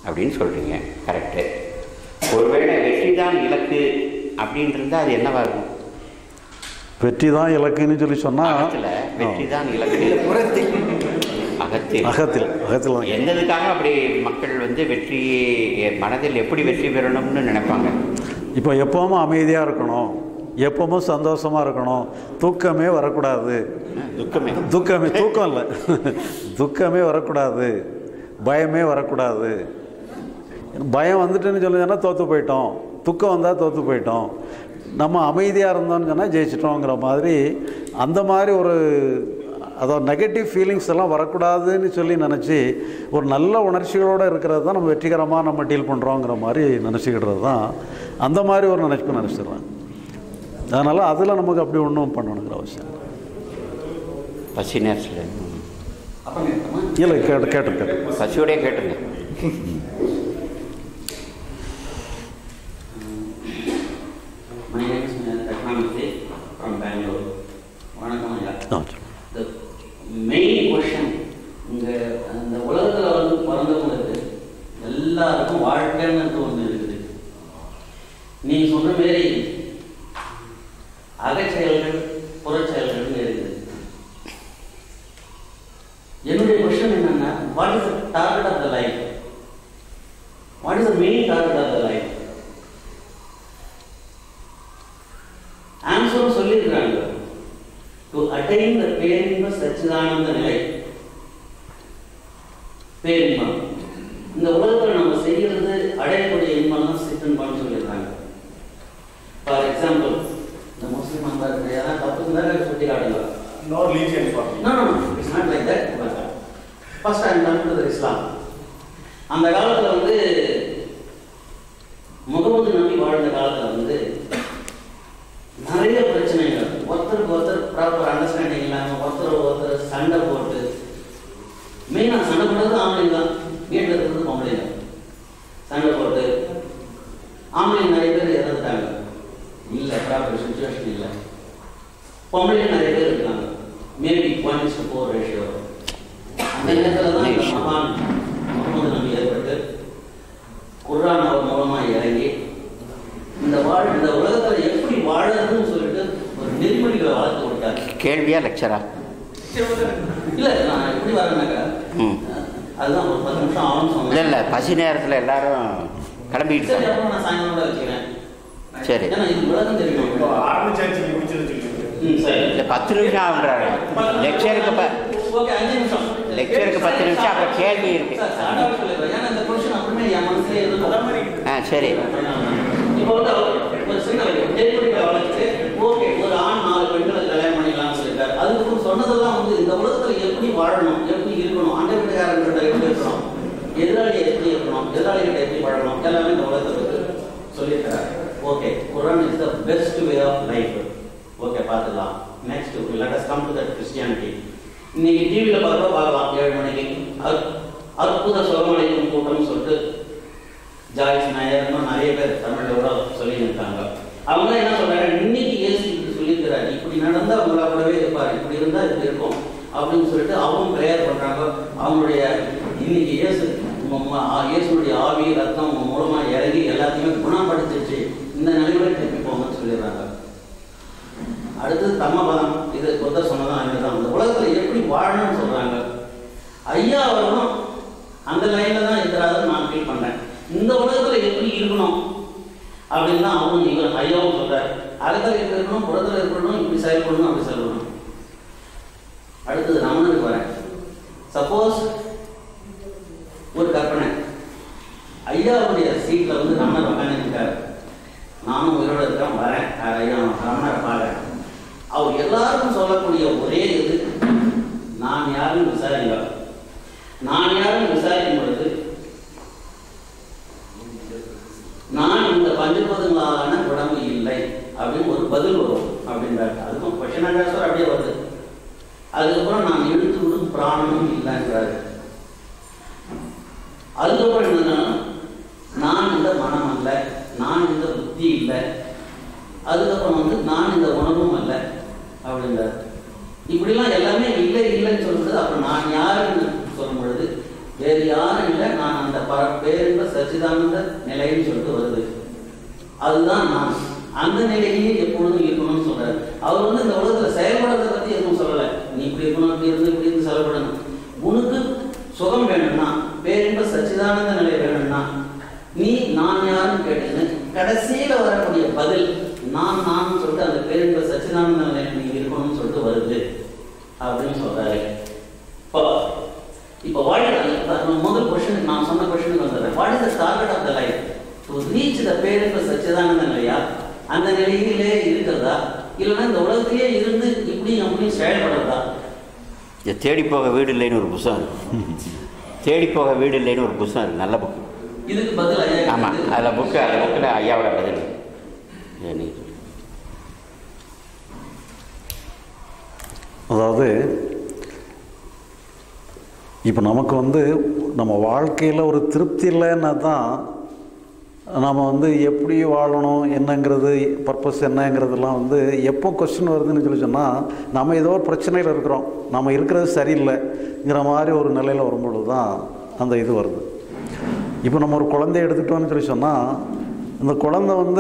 அப்படின்னு சொல்கிறீங்க கரெக்டு ஒருவேளை வெற்றி தான் இலக்கு அப்படின்னு இருந்தால் அது என்னவா இருக்கும் வெற்றி தான் இலக்குன்னு சொல்லி சொன்னால் அகத்தில் வெற்றி தான் இலக்கு புறத்தில் அகத்தில் அகத்தில் அகத்தில் தான் என்னதுக்காக அப்படி மக்கள் வந்து வெற்றி மனதில் எப்படி வெற்றி பெறணும்னு நினைப்பாங்க இப்போ எப்பவும் அமைதியாக இருக்கணும் எப்பவும் சந்தோஷமாக இருக்கணும் தூக்கமே வரக்கூடாது துக்கமே துக்கமே தூக்கம் இல்லை துக்கமே வரக்கூடாது பயமே வரக்கூடாது பயம் வந்துட்டுன்னு சொல்லுங்கன்னா தோற்று போயிட்டோம் துக்கம் வந்தால் தோற்று போயிட்டோம் நம்ம அமைதியாக இருந்தோம்னு சொன்னால் ஜெயிச்சிட்டோங்கிற மாதிரி அந்த மாதிரி ஒரு அதாவது நெகட்டிவ் ஃபீலிங்ஸ் எல்லாம் வரக்கூடாதுன்னு சொல்லி நினச்சி ஒரு நல்ல உணர்ச்சிகளோடு இருக்கிறது தான் நம்ம வெற்றிகரமாக நம்ம டீல் பண்ணுறோங்கிற மாதிரி நினச்சிக்கிடுறது தான் அந்த மாதிரி ஒரு நினச்சிப்பு நினச்சிடுறேன் அதனால் அதில் நமக்கு அப்படி ஒன்றும் பண்ணணுங்கிற அவசியம் இல்லை. பசி நேரத்தில் இல்லை கேட்டு கேட்டு கேட்டு பசியோடய கேட்டுங்க My name is Ratnamurthy from Bangalore. வணக்கம் ஐயா ஆ சொல்லுங்கள் The main question இங்க அந்த உலகத்துல வந்து பிறந்தவங்களுக்கு எல்லாருக்கும் வாழ்க்கைன்னு ஒண்ணு இருக்குது நீ சொன்ன மாரி அகச்செயல்கள் புறச்செயல்கள்னு இருக்குது என்னுடைய கொஸ்டின் என்னன்னா what is the target of the life what is the main target of the life ஆன்சரும் சொல்லியிருக்கிறாங்க டு அட்டைன் த பேரின்ப சச்சிதானந்த நிலை பேரின்பம் இந்த உலகத்தில் நம்ம செய்யறது அடையக்கூடிய இன்பம் தான் சிற்றின்பம்னு சொல்லியிருக்காங்க ஃபார் எக்ஸாம்பிள் இந்த முஸ்லீம் அந்த யாராவது தப்பு இருந்தால் சுட்டி காட்டுங்க No religion for me. No, no, no, it's not like that. First I am coming to the Islam. அந்த காலத்துல வந்து முகமது நபி வாழ்ந்த காலத்துல வந்து நிறைய பிரச்சனைகள் ஒருத்தருக்கு ஒருத்தர் ப்ராப்பர் அண்டர்ஸ்டாண்டிங் இல்லாம ஒருத்தர் ஒருத்தர் சண்டை போட்டு மெயினா சண்டை போடுறது ஆம்பளைங்க தான் வீட்டில் இருக்கிறது பொம்பளைங்க சண்டை போட்டு ஆம்பளைங்க நிறைய பேர் இறந்துட்டாங்க இல்லை ப்ராப்பர் சுச்சுவேஷன் இல்லை பொம்பளைங்க நிறைய பேர் இருக்காங்க maybe one is four ratio அந்த நேரத்தில் தான் இந்த Ratio. மகான் முகமது நபி ஏற்பட்டு குர்ஆன் அவர் மூலமா இறங்கி இந்த வாழ் இந்த உலகத்துல எப்படி வாழறதுன்னு சொல்லிட்டு ஒரு நெறிமுறைகளை வளர்த்து கொடுத்தாரு கேள்வியா லெக்சரா இல்ல நான் எப்படி வரேன்னாக்கா ம். அதுதான் ஒரு பத்து நிமிஷம் ஆகும்னு இல்லை சொன்னேன் இல்லை பசி நேரத்தில் எல்லாரும் கிளம்பிட்டு சரி இருக்காங்க. அப்புறம் நான் சாயங்காலம் கூட வச்சுக்கிறேன் சரி ஏன்னா இது உலகம் தெரியும் இப்போ ஆரம்பிச்சாச்சு நீ முடிச்சது சொல்லிட்டு ம், சரி இல்லை பத்து நிமிஷம் ஆகுன்றாரு லெக்சருக்கு ப ஓகே அஞ்சு நிமிஷம் லெக்சருக்கு பத்து நிமிஷம் அப்புறம் கேள்வி இருக்கு சார் சார் அதான் சொல்லிடுறேன் ஏன்னா இந்த கொஸ்டின் அப்படிமே என் மனசுல இருக்கும் ஆ சரி இப்போ வந்து அவர் ஒரு சின்ன நெறிமுறைகளை வளர்த்து ஓகே ஒரு ஆண் நாலு பெண்களை கல்யாணம் பண்ணிக்கலாம்னு சொல்லியிருக்காரு அதுக்கு சொன்னதெல்லாம் வந்து இந்த உலகத்துல எப்படி வாழணும் எப்படி இருக்கணும் அண்டை வீட்டுக்காரங்கிட்ட எப்படி இருக்கணும் எதிராளி எப்படி இருக்கணும் எதிராளிகிட்ட எப்படி வாழணும் எல்லாமே இந்த உலகத்தை பற்றி சொல்லியிருக்கிறார் okay Quran is the best way of life okay பார்த்துக்கலாம் next let us come to that Christianity இன்னைக்கு டிவியில் பார்க்க பார்க்கலாம் ஏழு மணிக்கு அற்- அற்புத சுகமளிக்கும் கூட்டம்னு சொல்லிட்டு ஜாய்ஸ் நாயர் இன்னும் நிறைய பேர் தமிழ்ல கூட சொல்லியிருக்காங்க அவங்க என்ன சொல்றாங்க இன்னைக்கு இயேசு இப்படி சொல்லியிருக்கிறார் இப்படி நடந்தா உங்களா கூடவே இருப்பார் இப்படி இருந்தா இப்படி இருக்கும் அப்படின்னு சொல்லிட்டு அவங்க ப்ரேயர் பண்றாங்க அவங்களுடைய இன்னைக்கு இயேசு உங்க ம- ஆ- இயேசுடைய ஆவி ரத்தம் உங்க மூலமா இறங்கி எல்லாத்தையுமே குணப்படுத்திச்சு இந்த நிலைமையில திருப்பி போங்கன்னு சொல்லிடுறாங்க அடுத்தது தம்மபதம் இது புத்தர் சொன்னதான் அதுதான் இந்த உலகத்துல எப்படி வாழணும்னு சொல்றாங்க ஐயா அவர்களும் அந்த லைன்ல தான் இருக்கிறாருன்னு நான் ஃபீல் பண்றேன் இந்த உலகத்துல எப்படி இருக்கணும் அப்படின்னு தான் அவரும் இவர் ஐயாவும் சொல்றாரு அகத்துல எப்படி இருக்கணும் புறத்துல இருக்கணும் இப்படி செயல்படணும் அப்படி செயல்படணும் அடுத்தது ரமணனுக்கு வரேன் சப்போஸ் ஒரு கற்பனை ஐயாவுடைய சீட்ல வந்து ரமணர் உட்காந்துருக்காரு நானும் உயிரோட இருக்கேன் வரேன் யார் ஐயா ரமணரை பார்க்குறேன் அவர் எல்லாருக்கும் சொல்லக்கூடிய ஒரே இது நான் யாருன்னு விசாரிங்க நான் யாருன்னு விசாரிக்கும் பொழுது நான் இந்த பஞ்சபதங்களான உடம்பு இல்லை அப்படின்னு ஒரு பதில் வரும் அப்படின்றாரு அதுக்கும் கொஷன் ஆன்சர் அப்படியே வருது அதுக்கப்புறம் நான் இழுத்து விடும் பிராணமும் இல்லைன்றாரு அதுக்கப்புறம் என்னன்னா நான் இந்த மனம் அல்ல நான் இந்த புத்தி இல்லை அதுக்கப்புறம் வந்து நான் இந்த உணவும் அல்ல அப்படின்றார் இப்படிலாம் எல்லாமே இல்லை இல்லைன்னு சொல்றது அப்புறம் நான் யாருன்னு சொல்லும் பொழுது வேறு யாரும் இல்லை நான் அந்த பர பேரின்ப சச்சிதானந்த நிலைன்னு சொல்லிட்டு வருது அதுதான் நான் அந்த நிலையிலேயே எப்பொழுதும் இருக்கணும்னு சொல்றாரு அவர் வந்து இந்த உலகத்துல செயல்படுறதை பத்தி எதுவும் சொல்லல நீ இப்படி இருக்கணும் இப்படி இருந்து இப்படி இருந்து செயல்படணும் உனக்கு சுகம் வேணும்னா பேரின்ப சச்சிதானந்த நிலை வேணும்னா நீ நான் யாருன்னு கேட்டது கடைசியில வரக்கூடிய பதில் நான் நான் சொல்லிட்டு அந்த பேரின்ப சச்சிதானந்த நிலையில நீ இருக்கணும்னு சொல்லிட்டு வருது அப்படின்னு சொல்றாரு இப்போ இப்போ வாட் முதல் கொஸ்டின் நான் சொன்ன கொஸ்டினுக்கு வந்துடுறேன் what is the target of the life to reach the பேரின்ப சச்சிதானந்த நிலையா அந்த நிலையிலே இருக்கிறதா இல்லைன்னா இந்த உலகத்திலேயே இருந்து இப்படி அப்படி செயல்படுறதா இந்த தேடி போக வீடு இல்லைன்னு ஒரு புத்தகம் இருக்கு தேடி போக வீடு இல்லைன்னு ஒரு புத்தகம் இருக்கு நல்ல புக்கு இதுக்கு பதில் ஐயா ஆமாம் இருக்குது. அதில் புக்கு அந்த புக்கில் ஐயாவோட பதில் இது நீ சொல்லு. அதாவது இப்போ நமக்கு வந்து நம்ம வாழ்க்கையில் ஒரு திருப்தி இல்லைன்னா தான் நம்ம வந்து எப்படி வாழணும் என்னங்கிறது பர்பஸ் என்னங்கிறதெல்லாம் வந்து எப்போ கொஸ்டின் வருதுன்னு சொல்லி சொன்னால் நம்ம ஏதோ ஒரு பிரச்சனையில் இருக்கிறோம் நம்ம இருக்கிறது சரியில்லைங்கிற மாதிரி ஒரு நிலையில் வரும்பொழுது தான் அந்த இது வருது இப்போ நம்ம ஒரு குழந்தைய எடுத்துக்கிட்டோம்னு சொல்லி சொன்னால் இந்த குழந்தை வந்து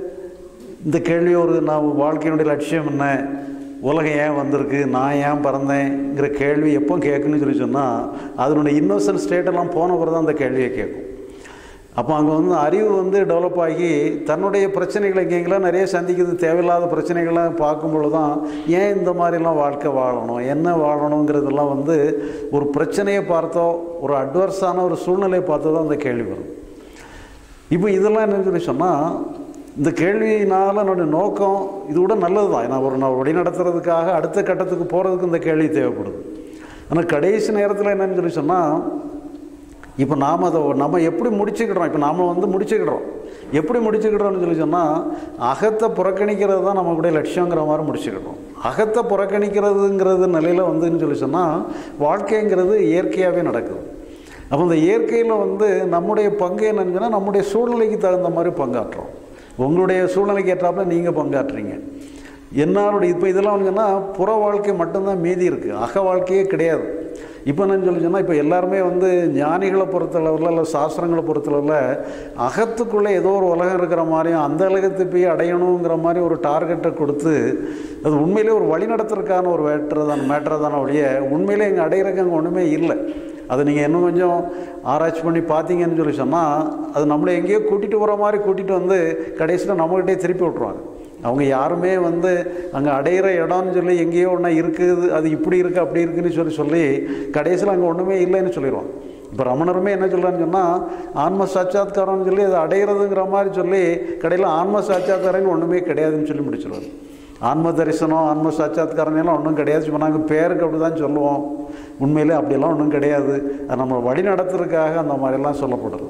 இந்த கேள்வி ஒரு நான் வாழ்க்கையினுடைய லட்சியம் என்ன உலகம் ஏன் வந்திருக்கு நான் ஏன் பிறந்தேங்கிற கேள்வி எப்போ கேட்குன்னு சொல்லி சொன்னால் அதனுடைய இன்னோசன்ட் ஸ்டேட்டெல்லாம் போன பிறகு தான் அந்த கேள்வியை கேட்கும் அப்போ அங்கே வந்து அறிவு வந்து டெவலப் ஆகி தன்னுடைய பிரச்சனைகளை எங்கெங்கெல்லாம் நிறைய சந்திக்கிறது தேவையில்லாத பிரச்சனைகள்லாம் பார்க்கும்பொழுது தான் ஏன் இந்த மாதிரிலாம் வாழ்க்கை வாழணும் என்ன வாழணுங்கிறதெல்லாம் வந்து ஒரு பிரச்சனையை பார்த்தோ ஒரு அட்வர்ஸான ஒரு சூழ்நிலையை பார்த்தோ தான் அந்த கேள்வி வரும் இப்போ இதெல்லாம் என்னன்னு சொல்லி சொன்னால் இந்த கேள்வியினால் என்னுடைய நோக்கம் இது கூட நல்லது தான் நான் ஒரு நான் வழி நடத்துறதுக்காக அடுத்த கட்டத்துக்கு போகிறதுக்கு இந்த கேள்வி தேவைப்படுது ஆனால் கடைசி நேரத்தில் என்னன்னு சொல்லி சொன்னால் இப்போ நாம் அதை நம்ம எப்படி முடிச்சுக்கிடுறோம் இப்போ நாம் வந்து முடிச்சுக்கிடுறோம் எப்படி முடிச்சுக்கிடுறோம்னு சொல்லி சொன்னால் அகத்தை புறக்கணிக்கிறது தான் நம்மளுடைய லட்சியங்கிற மாதிரி முடிச்சுக்கிடுறோம் அகத்தை புறக்கணிக்கிறதுங்கிறது நிலையில் வந்துன்னு சொல்லி சொன்னால் வாழ்க்கைங்கிறது இயற்கையாகவே நடக்குது அப்போ இந்த இயற்கையில் வந்து நம்முடைய பங்கு என்னன்னு சொன்னால் நம்முடைய சூழ்நிலைக்கு தகுந்த மாதிரி பங்காற்றுறோம் உங்களுடைய சூழ்நிலைக்கு ஏற்றாப்புல நீங்கள் பங்காற்றுறீங்க என்னாருடைய இப்போ இதெல்லாம் வந்து சொன்னால் புற வாழ்க்கை மட்டும்தான் மீதி இருக்குது அக வாழ்க்கையே கிடையாது இப்போ என்னன்னு சொல்லி சொன்னால் இப்போ எல்லாருமே வந்து ஞானிகளை பொறுத்தளவில் இல்லை சாஸ்திரங்களை பொறுத்தளவில் அகத்துக்குள்ளே ஏதோ ஒரு உலகம் இருக்கிற மாதிரியும் அந்த உலகத்தை போய் அடையணுங்கிற மாதிரி ஒரு டார்கெட்டை கொடுத்து அது உண்மையிலே ஒரு வழி நடத்துறதுக்கான ஒரு வேட்டர் தான் மேட்டர் தானே ஒழிய உண்மையிலே இங்கே அடையிறதுக்கு அங்கே ஒன்றுமே இல்லை அதை நீங்கள் இன்னும் கொஞ்சம் ஆராய்ச்சி பண்ணி பார்த்தீங்கன்னு சொல்லி சொன்னால் அது நம்மளை எங்கேயோ கூட்டிகிட்டு போகிற மாதிரி கூட்டிகிட்டு வந்து கடைசியில் நம்மகிட்டே திருப்பி விட்ருவாங்க அவங்க யாருமே வந்து அங்கே அடையிற இடம்னு சொல்லி எங்கேயோ ஒன்றா இருக்குது அது இப்படி இருக்குது அப்படி இருக்குன்னு சொல்லி சொல்லி கடைசியில் அங்கே ஒன்றுமே இல்லைன்னு சொல்லிடுவாங்க இப்போ ரமணருமே என்ன சொல்கிறான்னு சொன்னால் ஆன்ம சாட்சாத்காரம்னு சொல்லி அது அடையிறதுங்கிற மாதிரி சொல்லி கடையில் ஆன்ம சாட்சாத்காரங்க ஒன்றுமே கிடையாதுன்னு சொல்லி முடிச்சிருவாரு ஆன்ம தரிசனம் ஆன்ம சாட்சாத்காரம் எல்லாம் ஒன்றும் கிடையாது சும்மா நாங்கள் பேருக்கு அப்படி தான் சொல்லுவோம் உண்மையிலே அப்படியெல்லாம் ஒன்றும் கிடையாது அது நம்ம வழி நடத்துறதுக்காக அந்த மாதிரிலாம் சொல்லப்படுது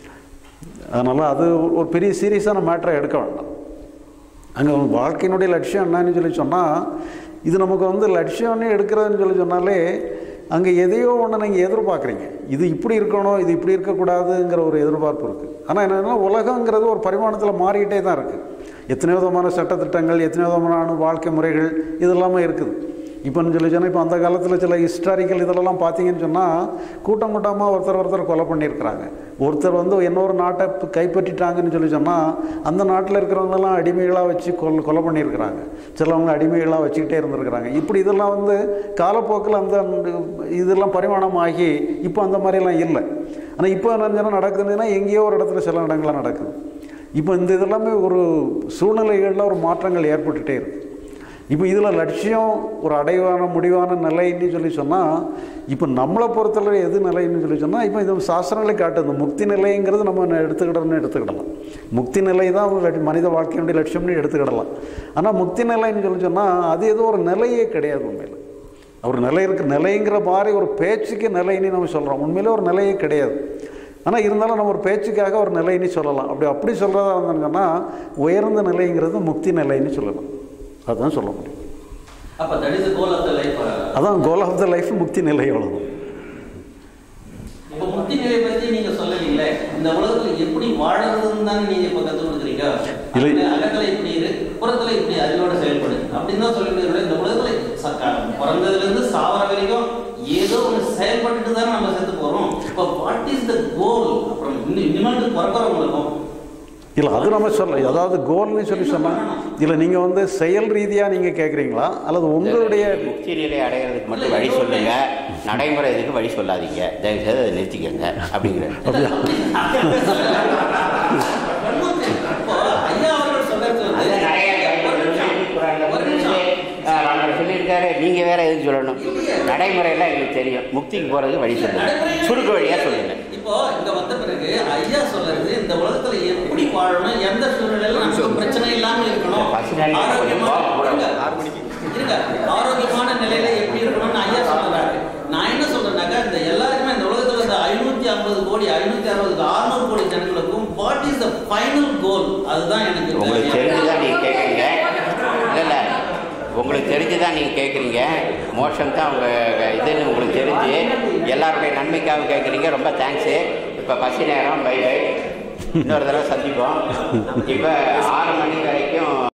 அதனால் அது ஒரு பெரிய சீரியஸான மேட்டரை எடுக்க வேண்டாம் அங்கே வாழ்க்கையினுடைய லட்சியம் என்னன்னு சொல்லி சொன்னால் இது நமக்கு வந்து லட்சியம்னு எடுக்கிறதுன்னு சொல்லி சொன்னாலே அங்கே எதையோ ஒன்று நீங்கள் எதிர்பார்க்குறீங்க இது இப்படி இருக்கணும் இது இப்படி இருக்கக்கூடாதுங்கிற ஒரு எதிர்பார்ப்பு இருக்குது ஆனால் என்னென்னா உலகங்கிறது ஒரு பரிமாணத்தில் மாறிக்கிட்டே தான் இருக்குது எத்தனை விதமான சட்டத்திட்டங்கள் எத்தனை விதமான வாழ்க்கை முறைகள் இதெல்லாமே இருக்குது இப்போன்னு சொல்லி சொன்னால் இப்போ அந்த காலத்தில் சில ஹிஸ்டாரிக்கல் இதெல்லாம் பார்த்தீங்கன்னு சொன்னால் கூட்டம் கூட்டமாக ஒருத்தர் ஒருத்தர் கொலை பண்ணியிருக்கிறாங்க ஒருத்தர் வந்து இன்னொரு நாட்டை இப்ப கைப்பற்றிட்டாங்கன்னு சொல்லி சொன்னால் அந்த நாட்டில் இருக்கிறவங்களெல்லாம் அடிமைகளாக வச்சு கொல் கொலை பண்ணியிருக்கிறாங்க சிலவங்க அடிமைகளாக வச்சுக்கிட்டே இருந்திருக்கிறாங்க இப்படி இதெல்லாம் வந்து காலப்போக்கில் அந்த இதெல்லாம் பரிமாணமாகி இப்போ அந்த மாதிரிலாம் இல்லை ஆனால் இப்போ என்ன நடக்குதுன்னா எங்கேயோ ஒரு இடத்துல சில இடங்கள்லாம் நடக்குது இப்போ இந்த இதெல்லாமே ஒரு சூழ்நிலைகளில் ஒரு மாற்றங்கள் ஏற்பட்டுகிட்டே இருக்குது இப்போ இதில் லட்சியம் ஒரு அடைவான முடிவான நிலைன்னு சொல்லி சொன்னால் இப்போ நம்மளை பொறுத்தளவு எது நிலைன்னு சொல்லி சொன்னால் இப்போ இது சாஸ்திரங்களை காட்டுது முக்தி நிலைங்கிறது நம்ம எடுத்துக்கிடணும்னு எடுத்துக்கிடலாம் முக்தி நிலை தான் ஒரு லட்சி- மனித வாழ்க்கையினுடைய லட்சியம்னு எடுத்துக்கிடலாம் ஆனால் முக்தி நிலைன்னு சொல்லி சொன்னால் அது ஏதோ ஒரு நிலையே கிடையாது உண்மையில் ஒரு நிலை இருக்கு நிலைங்கிற மாதிரி ஒரு பேச்சுக்கு நிலைன்னு நம்ம சொல்கிறோம் உண்மையிலே ஒரு நிலையே கிடையாது ஆனால் இருந்தாலும் நம்ம ஒரு பேச்சுக்காக ஒரு நிலைன்னு சொல்லலாம் அப்படி அப்படி சொல்கிறதா இருந்தாங்கன்னா உயர்ந்த நிலைங்கிறது முக்தி நிலைன்னு சொல்லலாம் அதுதான் சொல்ல முடியும் அப்ப that is goal of the life அதான் கோல் ஆஃப் த லைஃப் முக்தி நிலை அவ்வளோதான் இப்ப முக்தி நிலை பத்தி நீங்க சொல்லலீங்களே இந்த உலகத்துல எப்படி வாழறதுன்னு தானே நீங்க இப்ப கத்து கொடுக்குறீங்க இல்லை. அகத்துல- அகத்துல இப்படி இரு புறத்துல இப்படி அறிவோட செயல்படு அப்படின்னு தான் சொல்லிட்டு இருக்கோம். இந்த உலகத்துல ச- பிறந்ததுல இருந்து சாவர வரைக்கும் ஏதோ ஒன்று செயல்பட்டுட்டு தானே நம்ம செத்து போறோம் இப்போ வாட் இஸ் த கோல் இன்னும் இனிமேல் பிறக்கிறவங்களுக்கும் இல்லை அது நம்ம சொல்ல அதாவது கோல்னு சொல்லி சொன்னால் இல்லை நீங்கள் வந்து செயல் ரீதியாக நீங்கள் கேட்குறீங்களா அல்லது உங்களுடைய முக்தி நிலை அடைகிறதுக்கு மட்டும் வழி சொல்லுங்க நடைமுறை இதுக்கு வழி சொல்லாதீங்க தயவு செய்து அதை நிறுத்திக்கங்க அப்படிங்கிறாரு இப்போ ஐயா அவர்கள் சொல்றது வந்து அது நிறைய ஒரு நிமிஷம், ஒரு நிமிஷம். அவர் சொல்லியிருக்காரு நீங்க வேற எதுவும் சொல்லணும் நடைமுறையெல்லாம் எங்களுக்கு தெரியும் முக்திக்கு போறதுக்கு வழி சொல்லுங்க சுருக்க வழியா சொல்லுங்க இப்போ இங்க வந்த பிறகு ஐயா சொல்றது இந்த உலகத்துல எப்படி வாழணும் எந்த சூழ்நிலையில நமக்கு பிரச்சனை இல்லாம இருக்கணும் பசுமையான ஆரோக்கியமான கூட. இருங்க, இருங்க. ஆரோக்கியமான நிலையில எப்படி இருக்கணும்னு ஐயா சொல்றாரு நான் என்ன சொல்றேன்னாக்கா இந்த எல்லாருக்குமே இந்த உலகத்துல இந்த ஐநூத்தி ஐம்பது கோடி ஐநூத்தி அறுபது அறுநூறு கோடி ஜனங்களுக்கும் what is the final goal அதுதான் எனக்கு உங்களுக்கு தெரியும். தெரிஞ்சுதான் நீங்க கேட்குறீங்க இல்லை இல்லை உங்களுக்கு தெரிஞ்சுதான் நீங்க கேட்குறீங்க மோஷம் தான் உங்க இதுன்னு உங்களுக்கு தெரிஞ்சு எல்லாருடைய நன்மைக்காக கேட்குறீங்க ரொம்ப தேங்க்ஸு இப்போ பசி நேரம் பை பை இன்னொரு தடவை சந்திப்போம் இப்போ ஆறு மணி வரைக்கும்